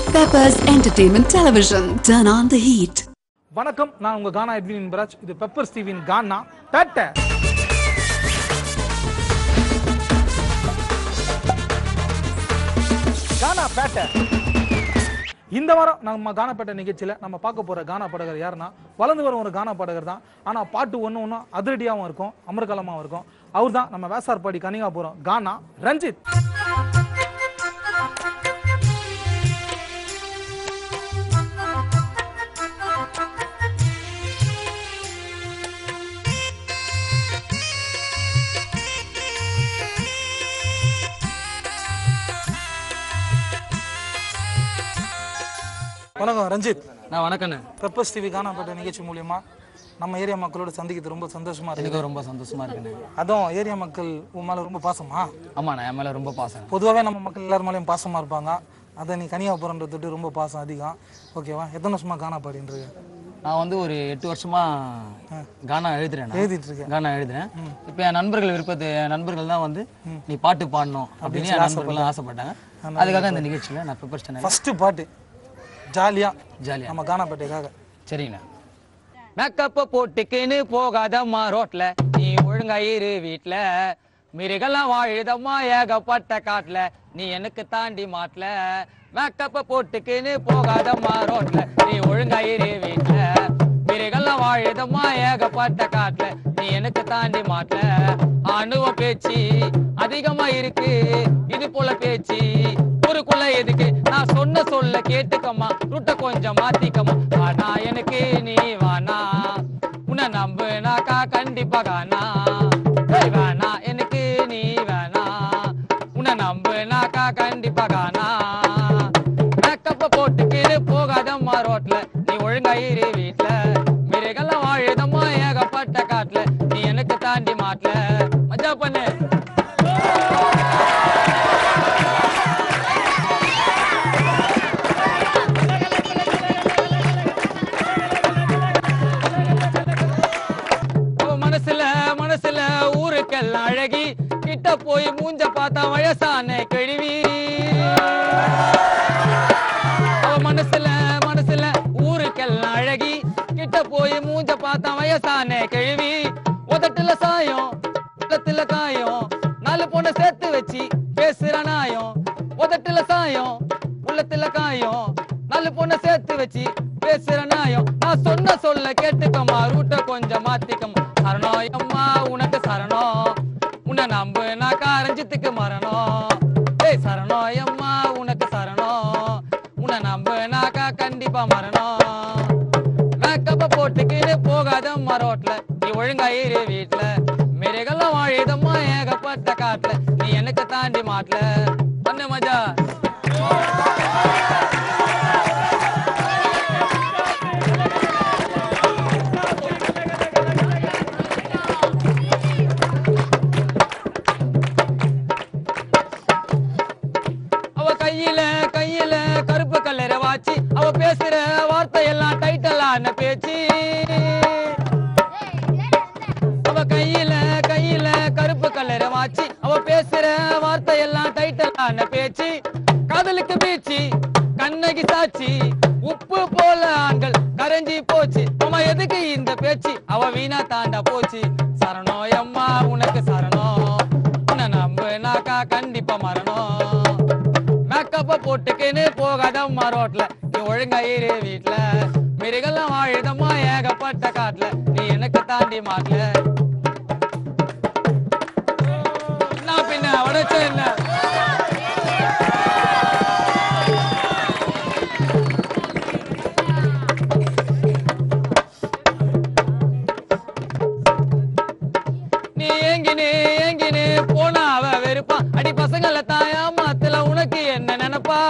Peppers Entertainment Television. Turn on the heat. வணக்கம் நான் உங்க கானா எட்வின் இன்பராஜ் இது பெப்பர் ஸ்டீவின் கானா பேட்டை கானா பேட்டை இந்த வாரம் நம்ம கானா பேட்டை நிகழ்ச்சியில நம்ம பார்க்க போற கானா பாடகர் யாருன்னா வளர்ந்து வரும் ஒரு கானா பாடகர் தான் ஆனா பாட்டு ஒன்று ஒன்றும் அதிரடியாகவும் இருக்கும் அமர்கலமாகவும் இருக்கும் அவர் தான் நம்ம வேசார்பாடி கனிகாபுரம் கானா ரஞ்சித் வணக்கம் ரஞ்சித் நான் வணக்கண்ணே பெப்பர்ஸ் டிவி காணப்பட்ட நிகழ்ச்சி மூலியமா நம்ம ஏரியா மக்களோட சந்திக்கிறது ரொம்ப சந்தோஷமா இருக்கு எனக்கு ரொம்ப சந்தோஷமா இருக்குண்ணே அதுவும் ஏரியா மக்கள் உன் மேல ரொம்ப பாசமா ஆமாண்ணே என் மேலே ரொம்ப பாசம் பொதுவாகவே நம்ம மக்கள் எல்லார் மேலேயும் பாசமா இருப்பாங்க அதை நீ கனியாபுரன்றதுட்டு ரொம்ப பாசம் அதிகம் ஓகேவா எத்தனை வருஷமா காணா பாடின்றது நான் வந்து ஒரு எட்டு வருஷமா கானா எழுதுறேன் நான். எழுதிட்டு இருக்கேன் கானா எழுதுறேன் இப்போ என் நண்பர்கள் விருப்பத்து என் நண்பர்கள் தான் வந்து நீ பாட்டு பாடணும் அப்படின்னு என் நண்பர்கள்லாம் ஆசைப்பட்டாங்க அதுக்காக இந்த நிகழ்ச்சியில் நான் ப்ரிப்பேர் பண்ணேன் ஃபர்ஸ்ட் பாட்டு ஜாலியா ஜாலியா நம்ம காணாப்பேட்டைக்காக சரிங்கண்ணா மேக்கப்ப போட்டுக்கின்னு போகாதம்மா ரோட்ல நீ ஒழுங்கா இரு வீட்ல மிருகெல்லாம் வாழுதம்மா ஏகப்பட்ட காட்டுல நீ எனக்கு தாண்டி மாட்டல மேக்கப்ப போட்டுக்கின்னு போகாதம்மா ரோட்ல நீ ஒழுங்கா இரு வீட்ல மிருகெல்லாம் வாழுதம்மா ஏகப்பட்ட காட்டுல நீ எனக்கு தாண்டி மாட்டல அணுவ பேச்சு அதிகமா இருக்கு இது போல பேச்சு ஊருக்குள்ள எதுக்கு நான் சொன்ன சொல்ல கேட்டுக்கம்மா ரூட்ட கொஞ்சம் மாத்திக்கம்மா வானா எனக்கு நீ வானா உன்னை நம்புனாக்கா கண்டிப்பா காணா ஏய் வேணா எனக்கு நீ வேணா உன்னை நம்புனாக்கா கண்டிப்பா காணா மேக்கப்ப போட்டுக்கிட்டு போகாதம்மா ரோட்ல நீ ஒழுங்கா இரு வீட்ல மிருகெல்லாம் வாழுதம்மா ஏகப்பட்ட காட்டுல நீ எனக்கு தாண்டி மாட்டல மஜா பண்ணு அவ மனசுல மனசுல ஊருக்கெல்லாம் அழகி கிட்ட போய் மூஞ்ச பார்த்தா வயசான கழுவி அவ மனசுல மனசுல ஊருக்கெல்லாம் அழகி கிட்ட போய் மூஞ்ச பார்த்தா வயசான கழுவி உதட்டுல சாயம் உள்ளத்துல காயம் நாலு பொண்ணை சேர்த்து வச்சு பேசுற நாயம் உதட்டுல சாயம் உள்ளத்துல காயம் நாலு பொண்ணை சேர்த்து வச்சு பேசுற நாயம் நான் சொன்ன சொல்ல கேட்டுக்கம்மா ரூட்ட கொஞ்சம் மாத்திக்கம்மா சரணம் அம்மா உனக்கு சரணம் உன்னை நம்புனா காரஞ்சத்துக்கு மரணம் ஏய் சரணம் அம்மா உனக்கு சரணம் உன்னை நம்புனாக்கா கண்டிப்பா மரணம் மேக்கப்ப போட்டுக்கிட்டு போகாதம்மா ரோட்ல நீ ஒழுங்கா இரு வீட்ல மிருகெல்லாம் வாழிதம்மா ஏகப்பட்ட காட்டுல நீ எனக்கு தாண்டி மாட்டல பண்ண மஜா அவ கையில கையில கருப்பு கல்லற வாச்சி அவ பேசுற வார்த்தை எல்லாம் டைட்டலான பேச்சு அவ கையில கையில கருப்பு கல்லற வாச்சி அவ பேசுற வார்த்தை எல்லாம் டைட்டலான பேச்சு காதலுக்கு பீச்சி கண்ணகி சாட்சி உப்பு போல ஆண்கள் கரைஞ்சி போச்சு அம்மா எதுக்கு இந்த பேச்சு அவ வீணா தாண்டா போச்சு சரணம் அம்மா உனக்கு சரணம் உன்னை நம்புனாக்கா கண்டிப்பா மரணம் மேக்கப்ப போட்டுக்கின்னு போகாதம்மா ரோட்ல நீ ஒழுங்கா இரு வீட்ல மிருகெல்லாம் வாழுதம்மா ஏகப்பட்ட காட்டுல நீ எனக்கு தாண்டி மாட்டல நான் பின்ன உடைச்ச என்ன நீ ஏங்கினே ஏங்கினே போனா அவ வெறுப்பா அடி பசங்கள தாயா மாத்துல உனக்கு என்ன நினைப்பா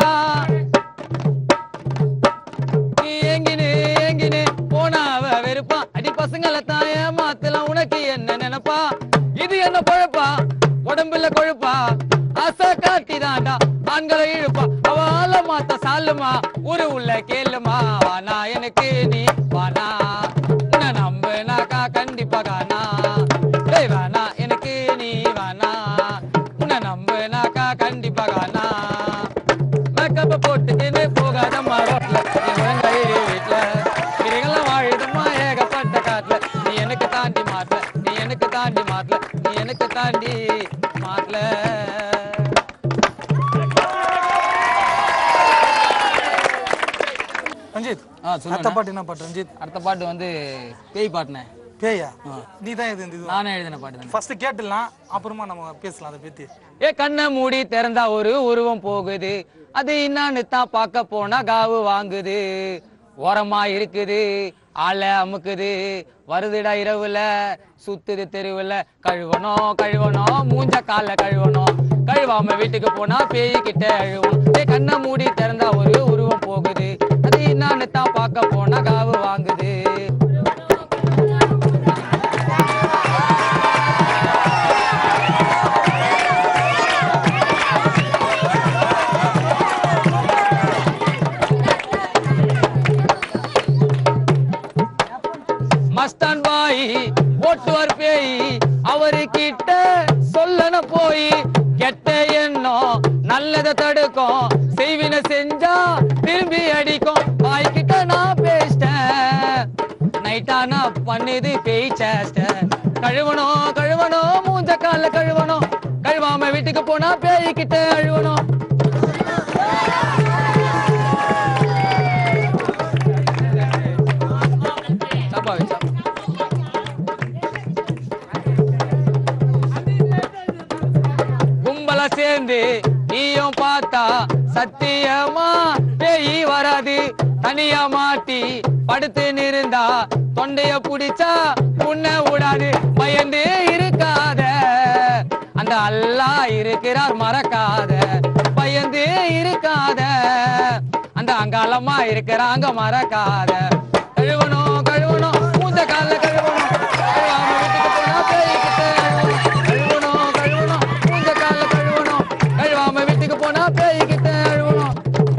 நீ ஏங்கினே ஏங்கினே போனா அவ வெறுப்பா அடி பசங்கள தாயா மாத்துல உனக்கு என்ன நினைப்பா இது என்ன பொழப்பா உடம்புல கொழுப்பா ஆசை காட்டி தாண்டா ஆண்களை இழுப்பா அவ ஆள மாத்த சாலுமா ஊரு உள்ள கேளுமா வானா எனக்கு நீ வானா உன்னை நம்புனாக்கா கண்டிப்பா காணா ஏய் வேணா எனக்கு நீ வேணா உன்னை நம்புனாக்கா கண்டிப்பா காணா மேக்கப்ப போட்டுக்கின்னு போக போகாதம்மா ரோட்ல நீ ஒழுங்கா இரு வீட்ல மிருகெல்லாம் வாழுதம்மா ஏகப்பட்ட காட்டுல நீ எனக்கு தாண்டி மாட்டல நீ எனக்கு தாண்டி மாட்டல நீ எனக்கு தாண்டி மாட்டல ரஞ்சித் ஆ அடுத்த சொல்லுங்க பாட்டு என்ன பாட்டு ரஞ்சித் அடுத்த பாட்டு வந்து பேய் பாட்டுனே பேயா நீ தான் இது இந்த நானே எழுதின பாட்டு தானே ஃபர்ஸ்ட் கேட்டுடலாம் அப்புறமா நம்ம பேசலாம் அதை பத்தி ஏ கண்ணை மூடி திறந்தா ஒரு உருவம் போகுது அது என்னான்னு தான் பார்க்க போனா காவு வாங்குது ஓரமா இருக்குது ஆள அமுக்குது வருதுடா இரவுல சுத்துது தெருவுல கழுவணும் கழுவணும் மூஞ்ச கால கழுவணும் கழுவாம வீட்டுக்கு போனா பேய் கிட்ட அழுவணும் ஏ கண்ணை மூடி திறந்தா ஒரு உருவம் போகுது அது என்னான்னு தான் பார்க்க போனா காவு வாங்குது மஸ்தான் பாய் ஓட்டுவார் பேய் அவரு கிட்ட சொல்லணும் போய் கெட்ட எண்ணம் நல்லதை தடுக்கும் செய்வின செஞ்சா திரும்பி அடிக்கும் பாய் கிட்ட நான் பேசிட்டேன் நைட்டானா பண்ணுது பேய் சேஷ்ட கழுவணும் கழுவணும் மூஞ்ச கால கழுவணும் கழுவாம வீட்டுக்கு போனா பேய் கிட்ட அழுவணும் சாப்பா வை, சாப்பா. கும்பலா சேர்ந்து நீயும் பார்த்தா சத்தியமா பேய் வராது தனியா மாட்டி படுத்து நிருந்தா தொண்டைய புடிச்சா உன்னை விடாது பயந்து இருக்காத அந்த அல்லாஹ் இருக்கிறார் மறக்காத பயந்து இருக்காத அந்த அங்காளமா இருக்கிறாங்க மறக்காத கழுவணும் கழுவணும் மூஞ்ச கால கழுவணும் கழுவாம வீட்டுக்கு போனா பேய்கிட்ட அழுவணும். கழுவணும் கழுவணும் மூஞ்ச கால கழுவணும் கழுவாம வீட்டுக்கு போனா பேய்கிட்ட அழுவணும்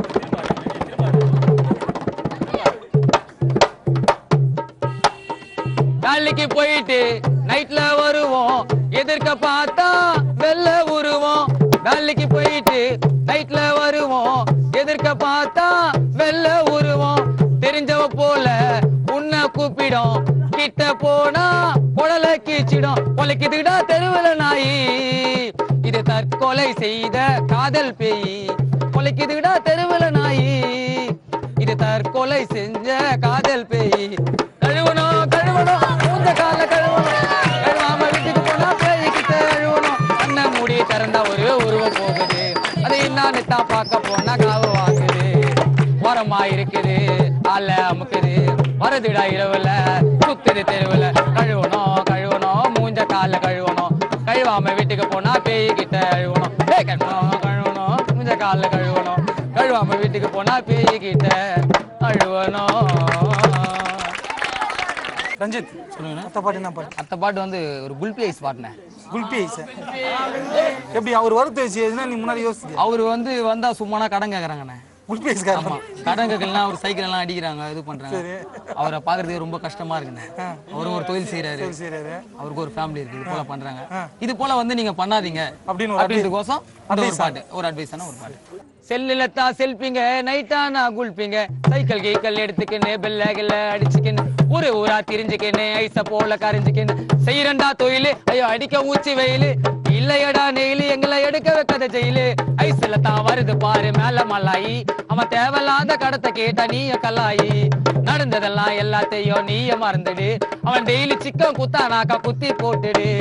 வேலைக்கு போயிட்டு நைட்ல வருவோம் எதிர்க்க பார்த்தா வெள்ள உருவோம் வேலைக்கு போயிட்டு நைட்ல வருவோம் எதிர்க்க பார்த்தா வெள்ள உருவோம் தெரிஞ்சவ போல உன்னை கூப்பிடும் கிட்ட போனா குடலை கீச்சிடும் கொலைக்குதுடா தெருவுல நாயி இது தற்கொலை செய்த காதல் பேய் கொலைக்குதுடா தெருவுல நாயி இது தற்கொலை செஞ்ச காதல் பேய் கழுவணும் கழுவணும் மூஞ்ச கால கழுவணும் கழுவாம வீட்டுக்கு போனா பேய்கிட்ட அழுவணும் கண்ணை மூடி திறந்தா ஒரு உருவம் போகுது அது என்னான்னு தான் பார்க்க போனா காவு வாங்குது ஓரமா இருக்குது ஆள அமுக்குது வரதுடா இரவுல சுத்துது தெருவுல கழுவணும் கழுவணும் மூஞ்ச கால கழுவணும் கழுவாம வீட்டுக்கு போனா பேய்கிட்ட அழுவணும் ஏய், கழுவணும் கழுவணும் மூஞ்ச கால கழுவணும் கழுவாம வீட்டுக்கு போனா பேய்கிட்ட அழுவணும் ரஞ்சித் சொல்லுங்க அடுத்த பாட்டு என்ன பாட்டு அடுத்த பாட்டு வந்து ஒரு குல்பி ஐஸ் பாட்டினேன் குல்பி ஐஸ் எப்படி அவர் வறுத்து வச்சு எதுனா நீ முன்னாடி யோசிச்சு அவரு வந்து வந்தா சும்மானா கடன் கேக்குறாங்கண்ணே குல்பி ஐஸ் ஆமா கடன் கேட்கலாம் அவர் சைக்கிள் எல்லாம் அடிக்கிறாங்க இது பண்றாங்க அவரை பாக்குறதுக்கு ரொம்ப கஷ்டமா இருக்குண்ணே அவரும் ஒரு தொழில் செய்யறாரு சரி அவருக்கு ஒரு ஃபேமிலி இருக்கு இது போல பண்றாங்க இது போல வந்து நீங்க பண்ணாதீங்க அப்படின்னு ஒரு அப்படின்றதுக்கோசம் இந்த ஒரு பாட்டு ஒரு அட்வைஸான ஒரு பாட்டு செல்லுல தான் செல்பிங்க நைட்டா நான் குல்பிங்க சைக்கிள் கீக்கல் எடுத்துக்கின்னு பெல்ல கில்ல அடிச்சுக்கின்னு ஊரு ஊரா திரிஞ்சுக்கின்னு ஐச போல கரைஞ்சுக்கின்னு செய்யறண்டா தொழிலு ஐயோ அடிக்க ஊச்சி வெயிலு இல்லையடா நெயிலு எங்களை எடுக்க வைக்காத ஜெயிலு ஐஸ்ல தான் வருது பாரு மேல மலாயி அவன் தேவையில்லாத கடத்தை கேட்டா நீய கல்லாயி நடந்ததெல்லாம் எல்லாத்தையும் நீய மறந்துடு அவன் டெய்லி சிக்கன் குத்தானாக்கா குத்தி போட்டுடு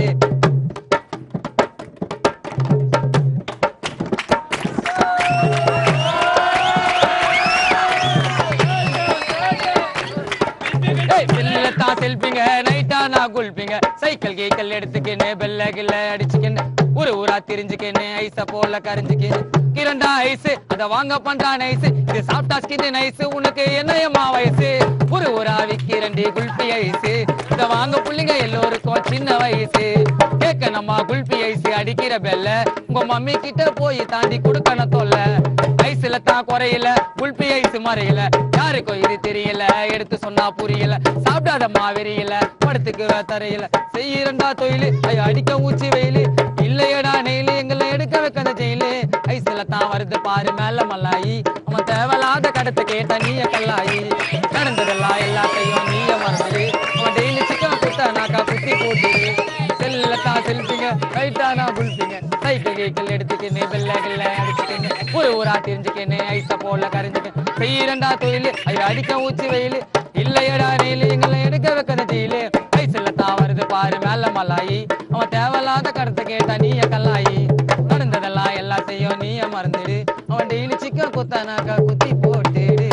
ஏய், செல்லுல தான் செல்பிங்க நைட்டா நான் குல்பிங்க சைக்கிள் கீக்கல் எடுத்துக்கின்னு பெல்ல கில்ல அடிச்சுக்கின்னு ஊரு ஊரா திரிஞ்சுக்கின்னு ஐஸ போல கரிஞ்சுக்கின்னு கிரண்டா ஐஸ் அத வாங்க பண்றான் ஐஸ் இது சாப்பிட்டா ஸ்கின் ஐஸ் உனக்கு என்னையம்மா வயசு ஊரு ஊரா விக்கிறண்டி குல்பி ஐஸ் இத வாங்க புள்ளிங்க எல்லோருக்கும் சின்ன வயசு கேட்க நம்ம குல்பி ஐஸ் அடிக்கிற பெல்ல உங்க மம்மி கிட்ட போய் தாண்டி கொடுக்கணும் தொல்லை ஐஸ்ல தான் குறையல குல்பி ஐஸ் மறையல யாருக்கும் இது தெரியல எடுத்து சொன்னா புரியல சாப்பிடாத மாவெறியல படுத்துக்கு தரையில செய்யறண்டா தொழிலு ஐயோ அடிக்க ஊச்சி வெயிலு இல்லையடா நெயிலு எங்களை எடுக்க வைக்காத ஜெயிலு ஐஸ்ல தான் வருது பாரு மேல மல்லாயி அவன் தேவலா தேவையில்லாத கடத்தை கேட்ட நீய கல்லாயி நடந்ததெல்லாம் எல்லாத்தையும் நீய மறந்துடு அவன் டெய்லி சிக்கன் குத்தானாக்கா குத்தி போட்டுடு செல்லத்தா செல்பிங்க ரைட்டானா புல்பிங்க சைக்கிள் கீக்கிள் எடுத்துக்கின்னு வெள்ள கில்ல அடிச்சுக்கின்னு ஒரு ஊரா தெரிஞ்சுக்கின்னு ஐச போல கரைஞ்சுக்க செய்யறண்டா தொழில் ஐயோ அடிக்க ஊச்சி வெயில் இல்லையடா நீலு எங்களை எடுக்க வைக்கிற ஜெயிலு ஐசில்ல தான் வருது பாரு மேல மலாயி அவன் தேவையில்லாத கடத்தை கேட்டா நீய கல்லாயி நடந்ததெல்லாம் எல்லாத்தையும் நீய மறந்துடு அவன் டெய்லி சிக்கன் குத்தானாக்கா குத்தி போட்டுடு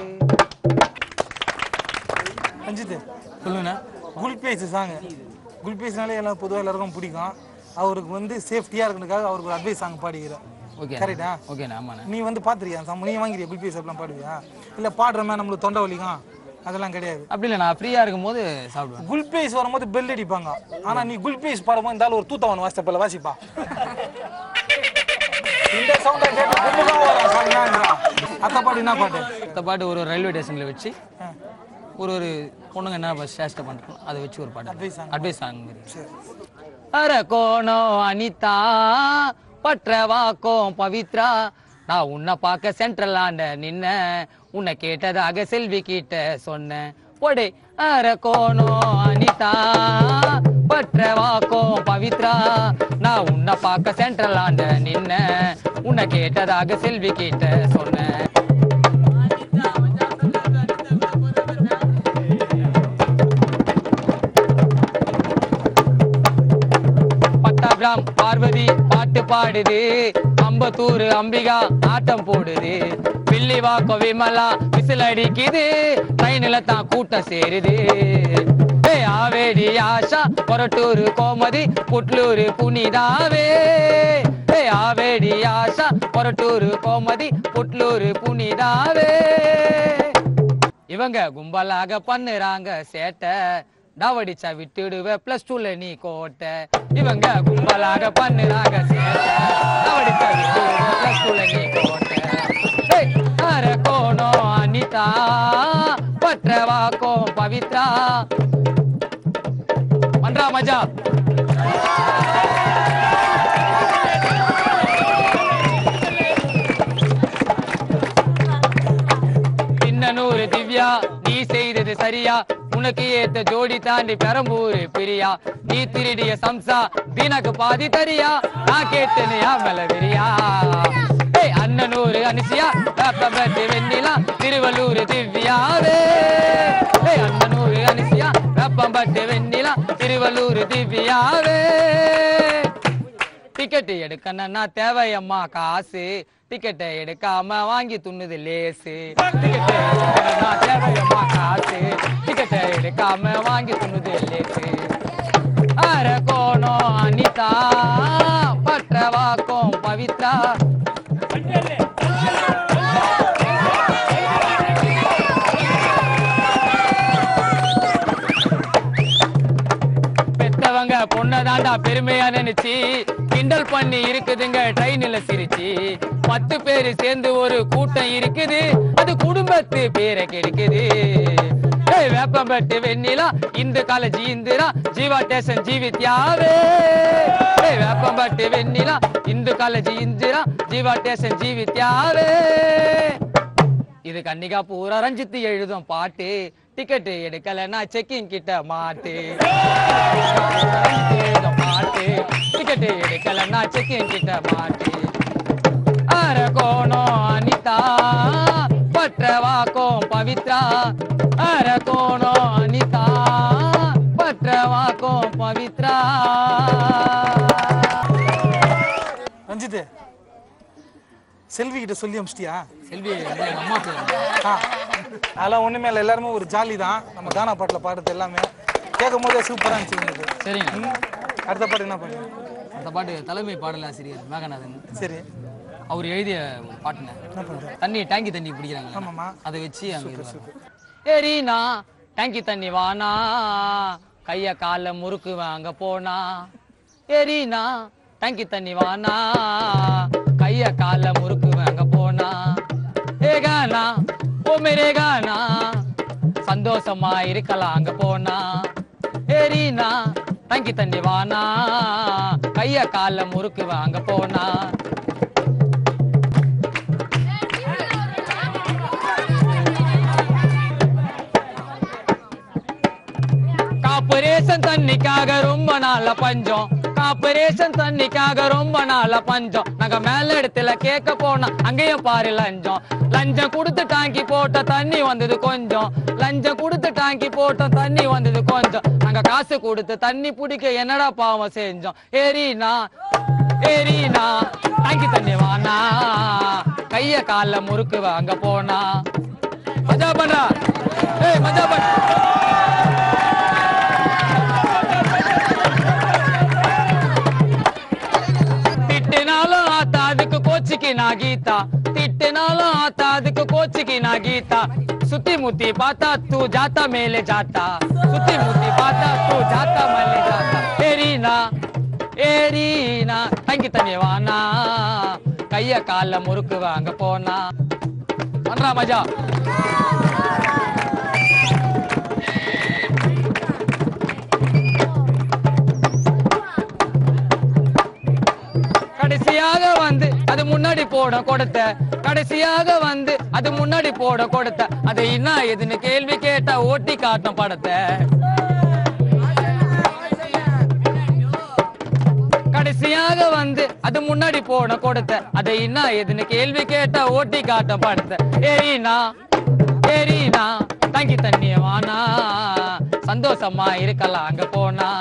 ரஞ்சித் சொல்லுண்ணா குல்பேஸ் சாங் குல்பேஸ்னாலே எல்லாம் பொதுவாக எல்லாருக்கும் பிடிக்கும் அவருக்கு வந்து சேஃப்டியாக இருக்கிறதுக்காக அவருக்கு ஒரு அட்வைஸ் சாங் பாடிக்கிறேன் ஓகே கரெக்டா ஓகேண்ணா ஆமாண்ணா நீ வந்து பார்த்துருக்கியா சாங் நீ வாங்கிறியா குல்பேஸ் அப்படிலாம் பாடுவியா இல்லை பாடுறமே நம்மளுக்கு தொண்டை வலிக்கும் அதெல்லாம் கிடையாது அப்படி இல்லை நான் ஃப்ரீயாக இருக்கும் போது சாப்பிடுவேன் குல்பேஸ் வரும்போது பெல் அடிப்பாங்க ஆனா நீ குல்பேஸ் பாடும்போது இருந்தாலும் ஒரு தூத்தவன் வாசித்தப்பல வாசிப்பா இந்த சவுண்டை கேட்டு கும்பகம் வரும் சாமியான்றா. அத்த பாட்டு என்ன பாட்டு இந்த பாட்டு ஒரு ஒரு ரயில்வே ஸ்டேஷனில் வச்சு ஒரு ஒரு பொண்ணுங்க என்ன சேஷ்டை பண்ணுறோம் அதை வச்சு ஒரு பாட்டு Advice song. அட்வைஸ் சாங் மாதிரி சரி அர கோணம் அனிதா பற்றவாக்கும் பவித்ரா நான் உன்னை பார்க்க சென்ட்ரல் ஆண்ட நின்ன உன்னை கேட்டதாக செல்வி கிட்ட சொன்னேன் போடே அர கோணம் அனிதா பற்றவாக்கும் பவித்ரா நான் உன்னை பார்க்க சென்ட்ரல் ஆண்ட நின்ன உன்னை கேட்டதாக செல்வி கிட்ட சொன்னேன் பட்டாபிராம் பார்வதி பாட்டு பாடுது அம்பத்தூர் அம்பிகா ஆட்டம் போடுது வில்லிவாக்கோ விமலா விசில் அடிக்குது ட்ரெயினில் தான் கூட்டம் சேருது ஏய் ஆவேடி ஆஷா கொரட்டூர் கோமதி புட்லூர் புனிதாவே ஏய் ஆவேடி ஆஷா கொரட்டூர் கோமதி புட்லூர் புனிதாவே இவங்க கும்பலாக பண்ணுறாங்க சேட்டை டவடிச்சா விட்டுடுவ பிளஸ் டூல நீ கோட்டை இவங்க கும்பலாக பண்ணுறாங்க சேட்டை டவடிச்சா விட்டுடுவ பிளஸ் டூல நீ கோட்டை ஏய், அர கோணம் அனிதா பற்றவாக்கோ பவித்ரா பண்றா மஜா பின்னனூறு திவ்யா நீ செய்தது சரியா உனக்கு ஏத்த ஜோடி தாண்டி பெரம்பூர் பிரியா நீ திருடிய சம்சா தினக்கு பாதி தரியா நான் கேட்டேன்னு யா மேல வெறியா ஏய் அண்ணனூர் அனுசியா வேப்பம்பட்டு வெண்ணிலா திருவள்ளூர் திவ்யாவே ஏய் அண்ணனூர் அனுசியா வேப்பம்பட்டு வெண்ணிலா திருவள்ளூர் திவ்யாவே டிக்கெட் எடுக்கணும்னா தேவையம்மா காசு டிக்கெட்டை எடுக்காம வாங்கி துண்ணுது லேசு டிக்கெட் எடுக்கணும்னா தேவையம்மா காசு டிக்கெட்டை எடுக்காம வாங்கி துண்ணுது லேசு அர கோணம் அனிதா பற்றவாக்கும் பவித்ரா பெத்தவங்க பொண்ணதாண்டா பெருமையா நினைச்சு கிண்டல் பண்ணி இருக்குதுங்க ட்ரெயின்ல சிரிச்சு பத்து பேரு சேர்ந்து ஒரு கூட்டம் இருக்குது அது குடும்பத்து பேரை கெடுக்குது ஏய் வேப்பம்பட்டு வெண்ணிலா இந்து காலேஜ் இந்திரா ஜீவா ஸ்டேஷன் ஜீவித்யாவே ஏய் வேப்பம்பட்டு வெண்ணிலா இந்து காலேஜ் இந்திரா ஜீவா ஸ்டேஷன் ஜீவித்யாவே இது கன்னிகா பூரா ரஞ்சித்து எழுதும் பாட்டு டிக்கெட் எடுக்கலன்னா செக்கிங் கிட்ட மாட்டு ரஞ்சித்து எழுதும் பாட்டு டிக்கெட் எடுக்கலன்னா செக்கிங் கிட்ட மாட்டு அர கோணம் அனிதா பற்றவாக்கும் பவித்ரா அர கோணம் அனிதா பற்றவாக்கும் பவித்ரா ரஞ்சித் செல்வி கிட்ட சொல்லி அமிச்சிட்டியா செல்வி வந்து எங்க அம்மா பேர் ஆ அதெல்லாம் ஒண்ணுமே இல்லை எல்லாருமே ஒரு ஜாலி தான் நம்ம கானா பாட்டில் பாடுறது எல்லாமே கேட்கும் போதே சூப்பராக இருந்துச்சு உங்களுக்கு சரிங்க ம். அடுத்த பாட்டு என்ன பண்ணு அந்த பாட்டு தலைமை பாடலாசிரியர் மேகநாதன் சரி அவர் எழுதிய ஒரு பாட்டுங்க என்ன பண்ற தண்ணி டேங்கி தண்ணி பிடிக்கிறாங்க ஆமாம்மா அதை வச்சு அங்க இது வரும். ஏரினா டேங்கி தண்ணி வானா கைய கால முறுக்கு வாங்க போனா ஏரினா டேங்கி தண்ணி வானா கைய கால முறுக்கு வாங்க போனா ஏகானா ஓ மேரேகானா சந்தோஷமா இருக்கலாம் அங்க போனா ஏரினா டேங்கி தண்ணி வானா கைய கால முறுக்கு வாங்க போனா காப்பரேஷன் தண்ணிக்காக ரொம்ப நாள பஞ்சம் காப்பரேஷன் தண்ணிக்காக ரொம்ப நாள பஞ்சம் நாங்க மேல இடத்துல கேட்க போனோம் அங்கேயும் பாரு லஞ்சம் லஞ்சம் கொடுத்து டாங்கி போட்ட தண்ணி வந்தது கொஞ்சம் லஞ்சம் கொடுத்து டாங்கி போட்ட தண்ணி வந்தது கொஞ்சம் நாங்க காசு கொடுத்து தண்ணி பிடிக்க என்னடா பாவம் செஞ்சோம் ஏரினா ஏரினா டாங்கி தண்ணி வானா கைய கால்ல முறுக்கு அங்க போனா மஜா பண்றா ஏய் மஜா பண்ண திட்டினாலும் ஆத்தா அதுக்கு கோச்சிக்கு நான் கீதா திட்டினாலும் ஆத்தா அதுக்கு கோச்சிக்கு நான் கீதா சுத்தி முத்தி பார்த்தா தூ ஜாத்தா மேலே ஜாத்தா சுத்தி முத்தி பார்த்தா தூ ஜாத்தா மேலே ஜாத்தா ஏரினா ஏரினா தங்கி தண்ணி வானா கைய கால்ல முறுக்கு வாங்க போனா பண்றா மஜா கடைசியாக வந்து அது முன்னாடி போட கொடுத்த கடைசியாக வந்து அது முன்னாடி போட கொடுத்த அது என்ன எதுன்னு கேள்வி கேட்டா ஓட்டி காட்டும் படத்தை கடைசியாக வந்து அது முன்னாடி போட கொடுத்த அதை என்ன எதுன்னு கேள்வி கேட்டா ஓட்டி காட்டும் படத்தை ஏரினா ஏரினா தங்கி தண்ணிய வானா சந்தோஷமா இருக்கலாம் அங்க போனா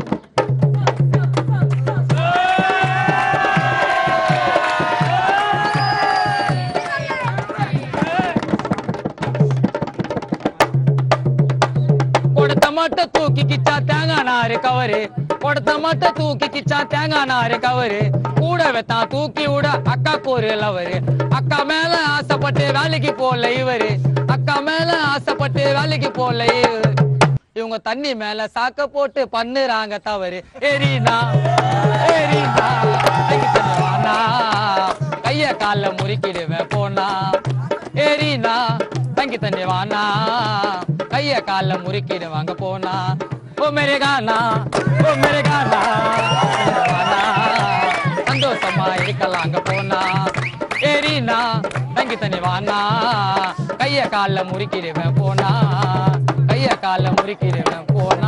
கொடுத்த மட்டும் தூக்கி கிச்சா தேங்காய் நாரு கவரு கொடுத்த மட்டும் தூக்கி கிச்சா தேங்காய் நாரு கவரு கூட வெத்தான் தூக்கி விட அக்காக்கு ஒரு லவரு அக்கா மேல ஆசைப்பட்டு வேலைக்கு போல இவரு அக்கா மேல ஆசைப்பட்டு வேலைக்கு போல இவரு இவங்க தண்ணி மேல சாக்க போட்டு பண்ணுறாங்க தவறு ஏரினா ஏரினா கைக்கு தண்ணி வானா, கைய கால்ல முறுக்கிடுவேன் போனா ஏரினா தங்கி தண்ணி வானா கைய கால்ல முறுக்கிடுவாங்க போனா ஓ மேரே கானா ஓ மேரே கானா வானா, சந்தோஷமா இருக்கலாம் அங்க போனா ஏரினா தங்கி தண்ணி வானா கைய கால்ல முறுக்கிடுவேன் போனா கைய கால்ல முறுக்கிடுவேன் போனா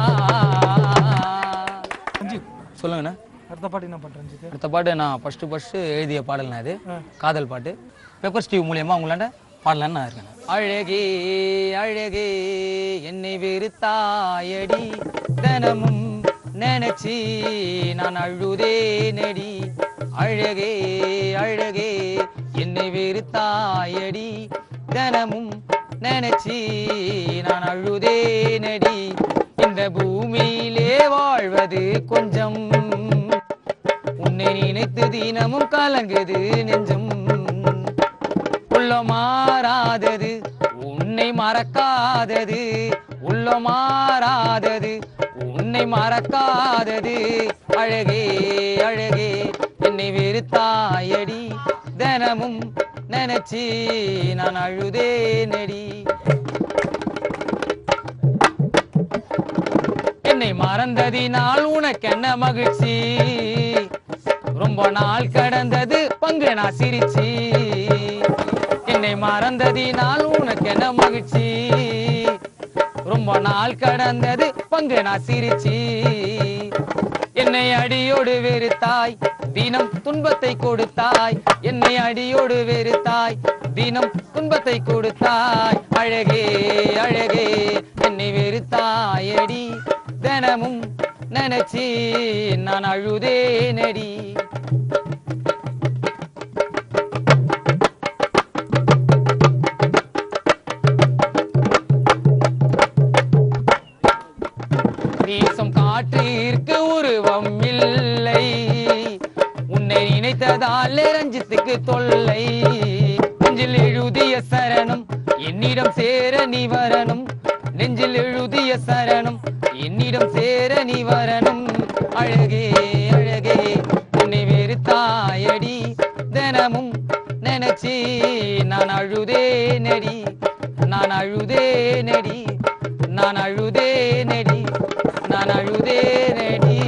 ரஞ்சித் சொல்லுங்கண்ணா அடுத்த பாட்டு என்ன பண்ற ரஞ்சித் அடுத்த பாட்டு நான் ஃபர்ஸ்ட் ஃபர்ஸ்ட் எழுதிய பாடல்னா இது காதல் பாட்டு பெப்பர் ஸ்டீவ் மூலியமா உங்களாண்ட பாடலான்னு நான் இருக்கேன் அழகே அழகே என்னை வெறுத்தாயடி தினமும் நினைச்சி நான் அழுதே நடி அழகே அழகே என்னை வெறுத்தாயடி தினமும் நினைச்சி நான் அழுதே நடி இந்த பூமியிலே வாழ்வது கொஞ்சம் உன்னை நினைத்து தினமும் கலங்குது நெஞ்சம் உள்ள மாறாதது உன்னை மறக்காதது உள்ள மாறாதது உன்னை மறக்காதது அழகே அழகே என்னை வெறுத்தாயடி தினமும் நினைச்சி நான் அழுதே நடி என்னை மறந்ததினால் உனக்கு என்ன மகிழ்ச்சி ரொம்ப நாள் கடந்தது பங்கு நான் சிரிச்சி என்னை மறந்ததினால் உனக்கு என்ன மகிழ்ச்சி ரொம்ப நாள் கடந்தது பங்கு நான் சிரிச்சி என்னை அடியோடு வெறுத்தாய் தினம் துன்பத்தை கொடுத்தாய் என்னை அடியோடு வெறுத்தாய் தினம் துன்பத்தை கொடுத்தாய் அழகே அழகே என்னை வெறுத்தாயடி தினமும் நினைச்சி நான் அழுதே நடி வீசும் காற்றிற்கு உருவம் இல்லை உன்னை நினைத்ததாலே ரஞ்சித்துக்கு தொல்லை நெஞ்சில் எழுதிய சரணம் என்னிடம் சேர நீ வரணும் நெஞ்சில் எழுதிய சரணம் என்னிடம் சேர நீ வரணும் அழகே அழகே உன்னை வெறுத்தாயடி தினமும் நினைச்சி நான் அழுதே நடி நான் அழுதே நடி நான் அழுதே நடி நான் அழுதே நடி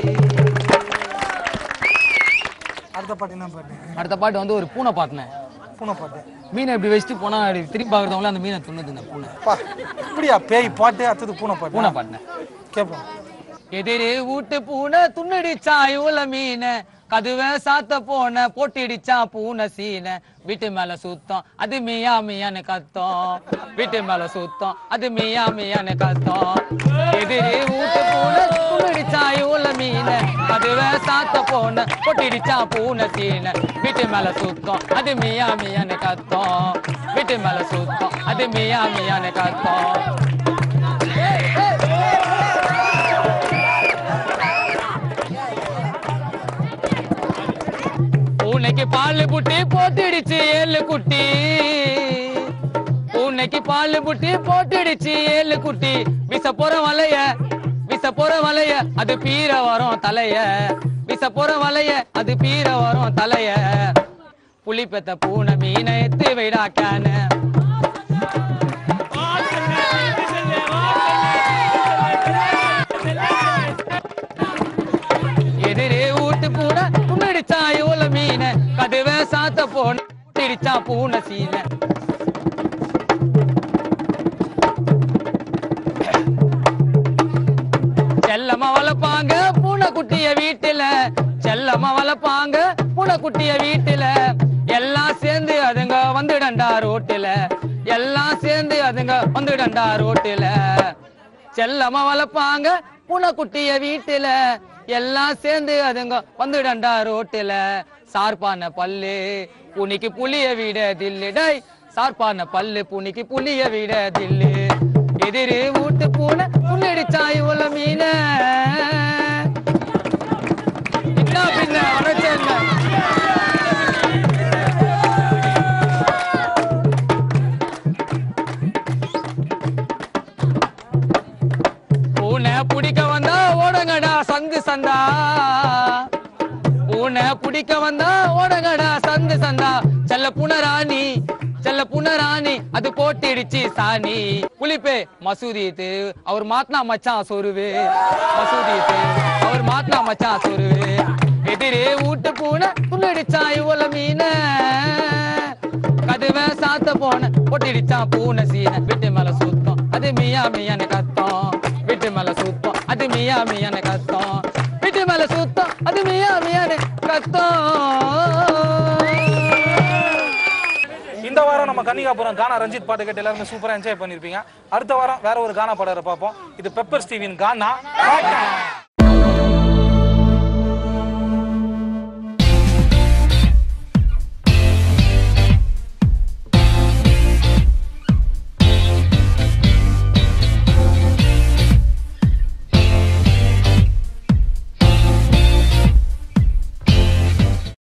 அடுத்த பாட்டு என்ன பாட்டு அடுத்த பாட்டு வந்து ஒரு பூனை பாட்டுனேன் பூனை பாட்டு மீனை இப்படி வச்சுட்டு போனா அப்படி திரும்பி பார்க்குறவங்கள அந்த மீனை துண்ணுது இந்த பூனை பா இப்படியா பேய் பாட்டு அடுத்தது பூனை பாட்டு பூனை பாட்டினேன் கேட்போம் எதிரே வீட்டு பூனை துண்ணுடிச்சா இவ்வளோ மீனை கதுவை சாத்த போன போட்டிடிச்சா பூனை சீனை வீட்டு மேல சுத்தம் அது மியா மியான்னு கத்தம் வீட்டு மேல சுத்தம் அது மியா மியான்னு கத்தம் எதிரே வீட்டு பூனை துண்ணுடிச்சா இவ்வளோ மீனை கதுவை சாத்த போன போட்டிடிச்சா பூனை சீனை வீட்டு மேல சுத்தம் அது மியா மியான்னு கத்தம் வீட்டு மேல சுத்தம் அது மியா மியான்னு கத்தம் பூனைக்கு பால் புட்டி போட்டுடுச்சு ஏழு குட்டி பூனைக்கு பால் புட்டி போட்டுடுச்சு ஏழு குட்டி விச போற வலைய விச போற வலைய அது பீர வரும் தலைய விச போற வலைய அது பீர வரும் தலைய புலி பெத்த பூனை மீனை எத்து வைடாக்கான எதிரே ஊட்டு பூனை புண்ணடிச்சா இவ்வளோ மீன கதுவை சாத்த போன திடிச்சா பூனை சீனை செல்லமா வளர்ப்பாங்க பூனைக்குட்டிய வீட்டுல செல்லமா வளர்ப்பாங்க பூனைக்குட்டிய வீட்டுல எல்லாம் சேர்ந்து அதுங்க வந்துடண்டா ரோட்டுல எல்லாம் சேர்ந்து அதுங்க வந்துடண்டா ரோட்டுல செல்லமா வளர்ப்பாங்க பூனைக்குட்டிய வீட்டுல எல்லாம் சேர்ந்து அதுங்க வந்துடண்டா ரோட்டுல சார்பான பல்லு புனிக்கு புளிய விட தில்லு டேய் சார்பான பல்லு புனிக்கு புளிய விட தில்லு எதிரு வீட்டு பூனை புள்ளடிச்சா இவ்வளோ மீன என்ன பின்ன அரைச்சேன் பூனை பிடிக்க வந்தா ஓடங்கடா சந்து சந்தா பூனை பிடிக்க வந்தா ஓடங்கடா சந்து சந்தா செல்ல புனராணி செல்ல புனராணி அது போட்டிடுச்சு சாணி புளிப்பே மசூதி தெரு அவர் மாத்தினா மச்சான் சொருவு மசூதி தெரு அவர் மாத்தினா மச்சான் சொருவு எதிரே வீட்டு பூனை புள்ளடிச்சா இவ்வளோ மீன கதுவை சாத்த போன பொட்டிடிச்சான் பூனை சீனை வீட்டு மேல சுத்தம் அது மியா மியான்னு கத்தம் வீட்டு மேல சுத்தம் அது மியா மியான்னு கத்தம் வீட்டு மேல சுத்தம் அது மியா மியான்னு கத்தம் இந்த வாரம் நம்ம கன்னிகாபுரம் கானா ரஞ்சித் பாட்டு கேட்டு எல்லாருமே சூப்பரா என்ஜாய் பண்ணிருப்பீங்க அடுத்த வாரம் வேற ஒரு கானா பாடகரை பார்ப்போம் இது பெப்பர் ஸ்டீவின் கானா